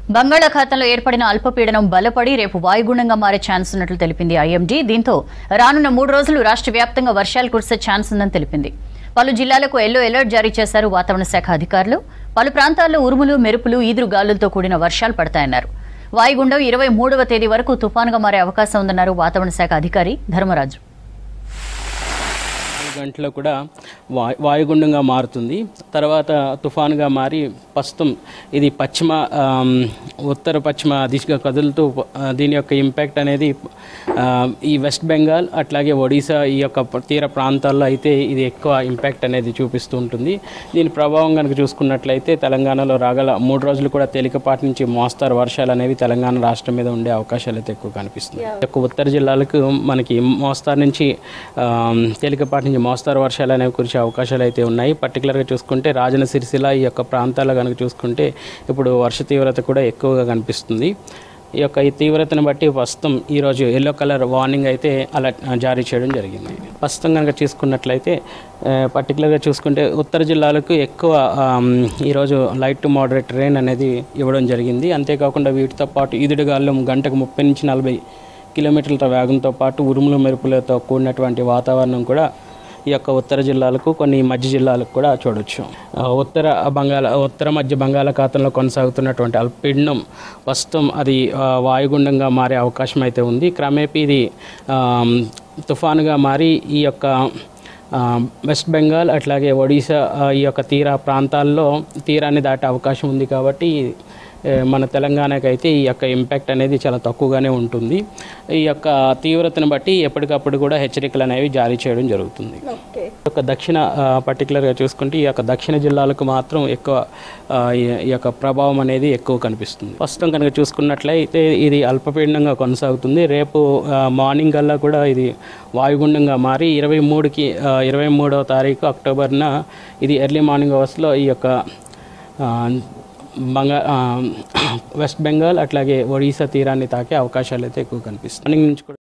బంగాళాఖాతంలో ఏర్పడిన అల్పపీడనం బలపడి రేపు వాయుగుండంగా మారే ఛాన్స్ ఉన్నట్లు తెలిపింది ఐఎండీ దీంతో రానున్న మూడు రోజులు రాష్ట్ర వ్యాప్తంగా వర్షాలు కురిసే ఛాన్స్ ఉందని తెలిపింది పలు జిల్లాలకు ఎల్లో అలర్ట్ జారీ చేశారు వాతావరణ శాఖ అధికారులు పలు ప్రాంతాల్లో ఉరుములు మెరుపులు ఈదురు గాలులతో కూడిన వర్షాలు పడతాయన్నారు వాయుగుండం ఇరవై మూడవ తేదీ వరకు తుఫానుగా మారే అవకాశం ఉందన్నారు వాతావరణ శాఖ అధికారి ధర్మరాజు నాలుగు గంటల్లో కూడా వా వాయుగుండంగా మారుతుంది తర్వాత తుఫానుగా మారి ప్రస్తుతం ఇది పశ్చిమ ఆమ్, ఉత్తర పశ్చిమ దిశగా కదులుతూ ఆ, దీని యొక్క ఇంపాక్ట్ అనేది ఆ, ఈ వెస్ట్ బెంగాల్ అట్లాగే ఒడిశా ఈ యొక్క ప్ర- తీర ప్రాంతాల్లో అయితే ఇది ఎక్కువ ఇంపాక్ట్ అనేది చూపిస్తూ ఉంటుంది దీని ప్రభావం కనుక చూసుకున్నట్లయితే తెలంగాణలో రాగల మూడు రోజులు కూడా తేలికపాటి నుంచి మోస్తారు వర్షాలు అనేవి తెలంగాణ రాష్ట్రం మీద ఉండే అవకాశాలు అయితే ఎక్కువ కనిపిస్తుంది ఈ యొక్క ఉత్తర జిల్లాలకు మనకి మోస్తారు నుంచి ఆమ్, తేలికపాటి నుంచి మోస్తారు వర్షాలు అనేవి కురిసే అవకాశాలు అయితే ఉన్నాయి పర్టికులర్గా చూసుకుంటే రాజన సిరిసిల్ల ఈ యొక్క ప్రాంతాల్లో కనుక చూసుకుంటే ఇప్పుడు వర్ష తీవ్రత కూడా ఎక్కువగా కనిపిస్తుంది ఈ యొక్క ఈ తీవ్రతను బట్టి ప్రస్తుతం ఈరోజు ఎల్లో కలర్ వార్నింగ్ అయితే అలర్ట్ జారీ చేయడం జరిగింది ప్రస్తుతం కనుక చూసుకున్నట్లయితే ఆ, పర్టికులర్గా చూసుకుంటే ఉత్తర జిల్లాలకు ఎక్కువ ఆమ్, ఈరోజు లైట్ టు మోడరేట్ రెయిన్ అనేది ఇవ్వడం జరిగింది అంతేకాకుండా వీటితో పాటు ఈదుడుగాల్లో గంటకు ముప్పై నుంచి నలభై కిలోమీటర్ల వేగంతో పాటు ఉరుములు మెరుపులతో కూడినటువంటి వాతావరణం కూడా ఈ యొక్క ఉత్తర జిల్లాలకు కొన్ని మధ్య జిల్లాలకు కూడా చూడొచ్చు ఆ, ఉత్తర బంగాళ ఉత్తర మధ్య బంగాళాఖాతంలో కొనసాగుతున్నటువంటి అల్పపీడనం ప్రస్తుతం అది ఆ, వాయుగుండంగా మారే అవకాశం అయితే ఉంది క్రమేపీ ఇది ఆ, తుఫానుగా మారి ఈ యొక్క ఆ, వెస్ట్ బెంగాల్ అట్లాగే ఒడిశా ఆ, ఈ యొక్క తీర ప్రాంతాల్లో తీరాన్ని దాటే అవకాశం ఉంది కాబట్టి ఏ, మన తెలంగాణకి అయితే ఈ యొక్క ఇంపాక్ట్ అనేది చాలా తక్కువగానే ఉంటుంది ఈ యొక్క తీవ్రతను బట్టి ఎప్పటికప్పుడు కూడా హెచ్చరికలు అనేవి జారీ చేయడం జరుగుతుంది ఈ యొక్క దక్షిణ ఆ, పర్టికులర్గా చూసుకుంటే ఈ యొక్క దక్షిణ జిల్లాలకు మాత్రం ఎక్కువ ఆ, ఈ- ఈ యొక్క ప్రభావం అనేది ఎక్కువ కనిపిస్తుంది ప్రస్తుతం కనుక చూసుకున్నట్లయితే ఇది అల్పపీడనంగా కొనసాగుతుంది రేపు ఆ, మార్నింగ్ కల్లా కూడా ఇది వాయుగుండంగా మారి ఇరవై మూడుకి ఇరవై మూడవ తారీఖు అక్టోబర్న ఇది ఎర్లీ మార్నింగ్ అవర్స్లో ఈ యొక్క ఆ, బంగా ఆ, వెస్ట్ బెంగాల్ అట్లాగే ఒడిశా తీరాన్ని తాకే అవకాశాలు అయితే ఎక్కువ కనిపిస్తుంది మార్నింగ్ నుంచి కూడా